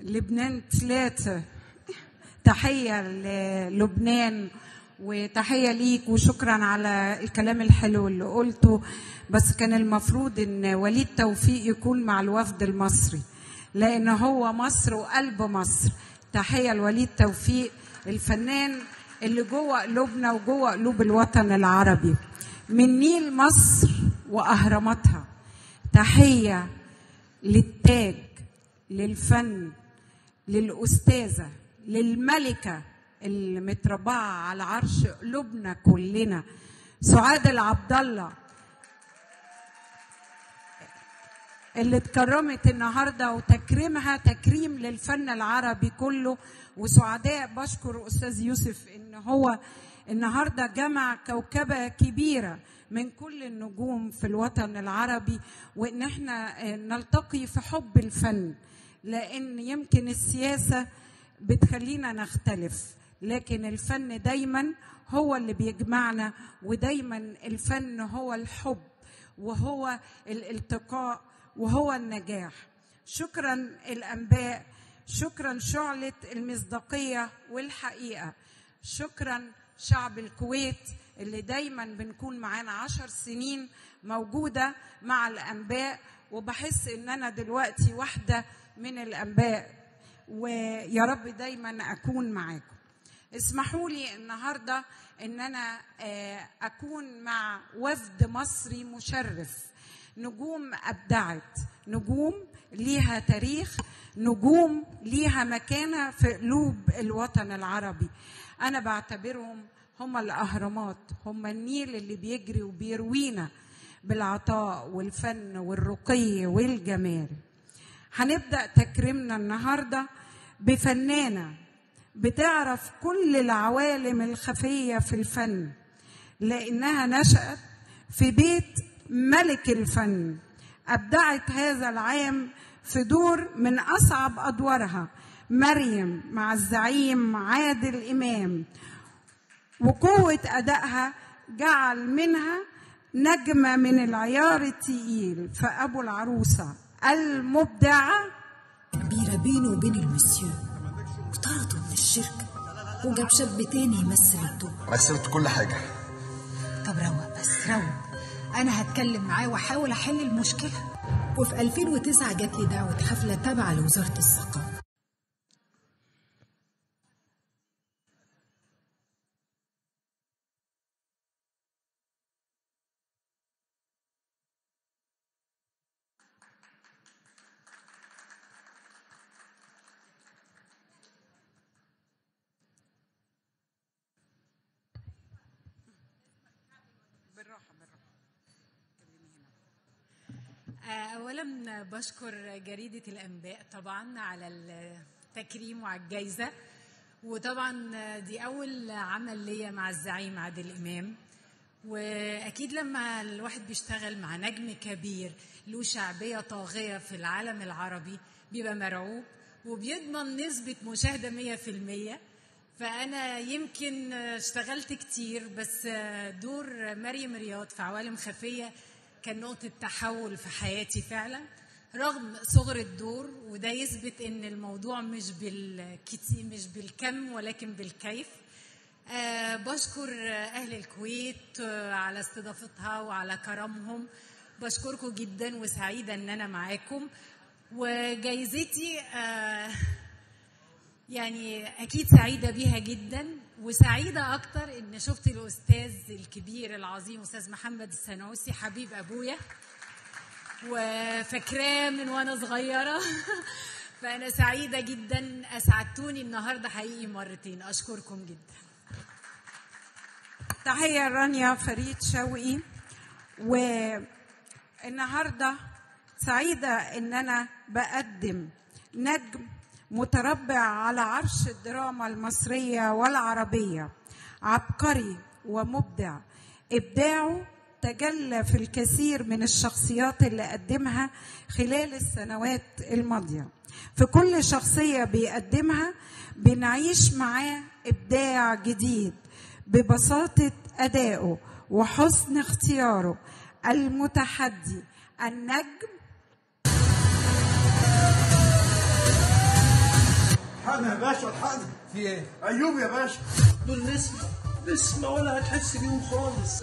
لبنان ثلاثة تحية للبنان وتحية ليك وشكرا على الكلام الحلو اللي قلته بس كان المفروض ان وليد توفيق يكون مع الوفد المصري لان هو مصر وقلب مصر تحية لوليد توفيق الفنان اللي جوه قلوبنا وجوه قلوب الوطن العربي من نيل مصر واهراماتها تحيه للتاج للفن للاستاذه للملكه اللي متربعه على عرش قلوبنا كلنا سعاد العبد الله اللي اتكرمت النهارده وتكريمها تكريم للفن العربي كله وسعداء بشكر استاذ يوسف ان هو النهارده جمع كوكبه كبيره من كل النجوم في الوطن العربي وان احنا نلتقي في حب الفن لان يمكن السياسه بتخلينا نختلف لكن الفن دايما هو اللي بيجمعنا ودايما الفن هو الحب وهو الالتقاء وهو النجاح شكرا الانباء شكرا شعله المصداقيه والحقيقه شكرا شعب الكويت اللي دايما بنكون معانا عشر سنين موجوده مع الانباء وبحس ان انا دلوقتي واحده من الانباء ويا رب دايما اكون معاكم اسمحوا لي النهارده ان انا اكون مع وفد مصري مشرف نجوم ابدعت نجوم ليها تاريخ نجوم ليها مكانه في قلوب الوطن العربي انا بعتبرهم هم الاهرامات هم النيل اللي بيجري وبيروينا بالعطاء والفن والرقي والجمال هنبدا تكريمنا النهارده بفنانه بتعرف كل العوالم الخفيه في الفن لانها نشات في بيت ملك الفن ابدعت هذا العام في دور من اصعب ادوارها مريم مع الزعيم عادل امام وقوه ادائها جعل منها نجمه من العيار التقيل فابو العروسه المبدعه كبيرة بينه وبين المسيو وطرده من الشركة وجاب شاب تاني يمثل الدور مثلت كل حاجة طب روق بس روق أنا هتكلم معاه وأحاول أحل المشكلة وفي 2009 جات لي دعوة حفلة تابعة لوزارة الثقافة اولا بشكر جريده الانباء طبعا على التكريم وعلى الجائزه وطبعا دي اول عمل ليا مع الزعيم عادل امام واكيد لما الواحد بيشتغل مع نجم كبير له شعبيه طاغيه في العالم العربي بيبقى مرعوب وبيضمن نسبه مشاهده 100% فانا يمكن اشتغلت كتير بس دور مريم رياض في عوالم خفيه كان نقطة تحول في حياتي فعلا رغم صغر الدور وده يثبت ان الموضوع مش بالكتير مش بالكم ولكن بالكيف أه بشكر اهل الكويت على استضافتها وعلى كرمهم بشكركم جدا وسعيده ان انا معاكم وجايزتي أه يعني اكيد سعيده بيها جدا وسعيده اكتر ان شفت الاستاذ الكبير العظيم استاذ محمد السنوسي حبيب ابويا وفاكراه من وانا صغيره فانا سعيده جدا اسعدتوني النهارده حقيقي مرتين اشكركم جدا تحيه رانيا فريد شوقي والنهارده سعيده ان انا بقدم نجم متربع على عرش الدراما المصريه والعربيه عبقري ومبدع ابداعه تجلى في الكثير من الشخصيات اللي قدمها خلال السنوات الماضيه في كل شخصيه بيقدمها بنعيش معاه ابداع جديد ببساطه ادائه وحسن اختياره المتحدي النجم الحقنا يا باشا الحقنا في ايه؟ ايوب يا باشا دول نسمة نسمة ولا هتحس بيهم خالص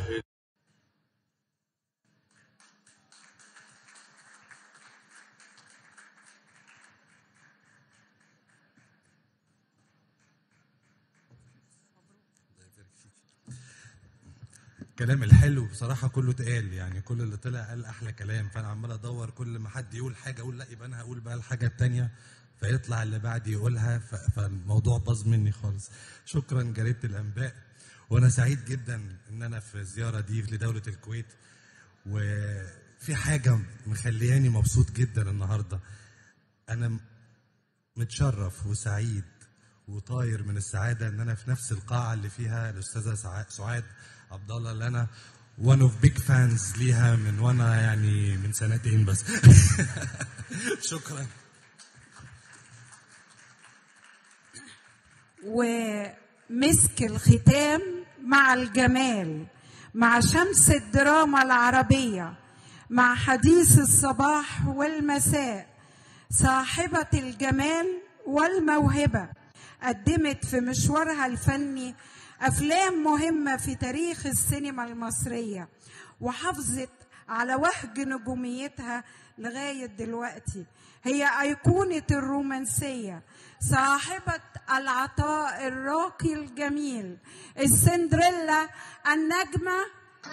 الكلام الحلو بصراحة كله اتقال يعني كل اللي طلع قال أحلى كلام فأنا عمال أدور كل ما حد يقول حاجة أقول لا يبقى أنا هقول بقى الحاجة التانية فيطلع اللي بعدي يقولها ف- فالموضوع باظ مني خالص شكرا جريدة الأنباء وأنا سعيد جدا إن أنا في الزيارة دي لدولة الكويت وفي حاجة مخلياني مبسوط جدا النهاردة أنا م- متشرف وسعيد وطاير من السعاده ان انا في نفس القاعه اللي فيها الاستاذه سع- سعاد عبد الله اللي انا one of big fans ليها من وانا يعني من سنتين بس شكرا ومسك الختام مع الجمال مع شمس الدراما العربية مع حديث الصباح والمساء صاحبة الجمال والموهبة قدمت في مشوارها الفني أفلام مهمة في تاريخ السينما المصرية وحافظت على وهج نجوميتها لغاية دلوقتي هي أيقونة الرومانسية صاحبة العطاء الراقي الجميل السندريلا النجمة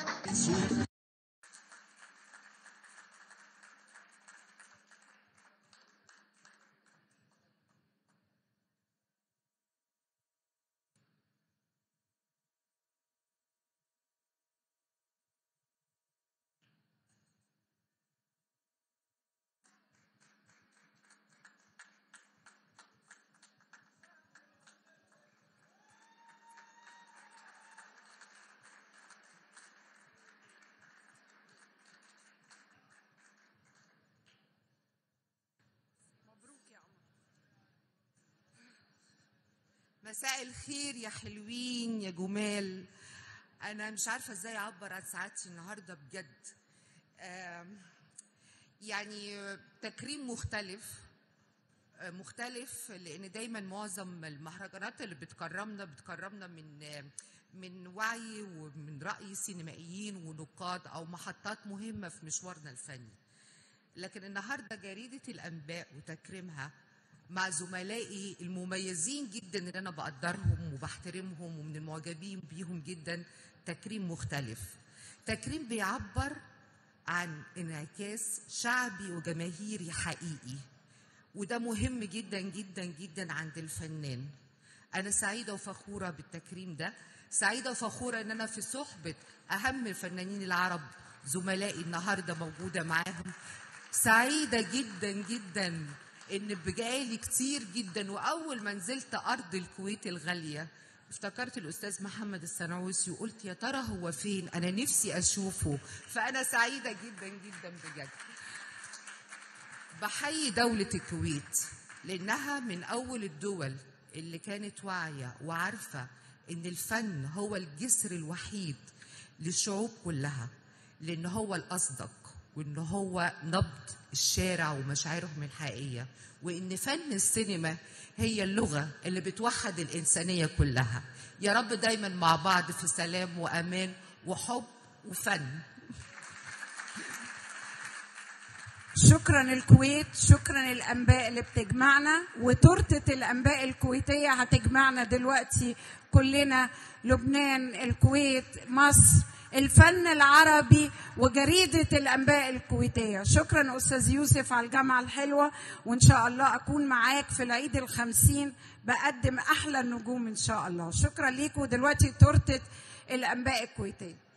مساء الخير يا حلوين يا جمال انا مش عارفه ازاي اعبر عن سعادتي النهارده بجد آم، يعني تكريم مختلف آه، مختلف لان دايما معظم المهرجانات اللي بتكرمنا بتكرمنا من آه، من وعي ومن راي سينمائيين ونقاد او محطات مهمه في مشوارنا الفني لكن النهارده جريده الانباء وتكريمها مع زملائي المميزين جدا اللي انا بقدرهم وبحترمهم ومن المعجبين بيهم جدا تكريم مختلف تكريم بيعبر عن انعكاس شعبي وجماهيري حقيقي وده مهم جدا جدا جدا عند الفنان انا سعيده وفخوره بالتكريم ده سعيده وفخوره ان انا في صحبه اهم الفنانين العرب زملائي النهارده موجوده معاهم سعيده جدا جدا ان بجالي كتير جدا واول ما نزلت ارض الكويت الغاليه افتكرت الاستاذ محمد السنعوسي وقلت يا ترى هو فين انا نفسي اشوفه فانا سعيده جدا جدا بجد بحيي دولة الكويت لأنها من أول الدول اللي كانت واعية وعارفة إن الفن هو الجسر الوحيد للشعوب كلها لأن هو الأصدق وإن هو نبض الشارع ومشاعرهم الحقيقية وإن فن السينما هي اللغة اللي بتوحد الإنسانية كلها يا رب دايما مع بعض في سلام وأمان وحب وفن شكرا الكويت شكرا الانباء اللي بتجمعنا وتورته الانباء الكويتيه هتجمعنا دلوقتي كلنا لبنان الكويت مصر الفن العربي وجريدة الأنباء الكويتية شكرا أستاذ يوسف على الجامعة الحلوة وإن شاء الله أكون معاك في العيد الخمسين بقدم أحلى النجوم إن شاء الله شكرا ليكم دلوقتي تورتة الأنباء الكويتية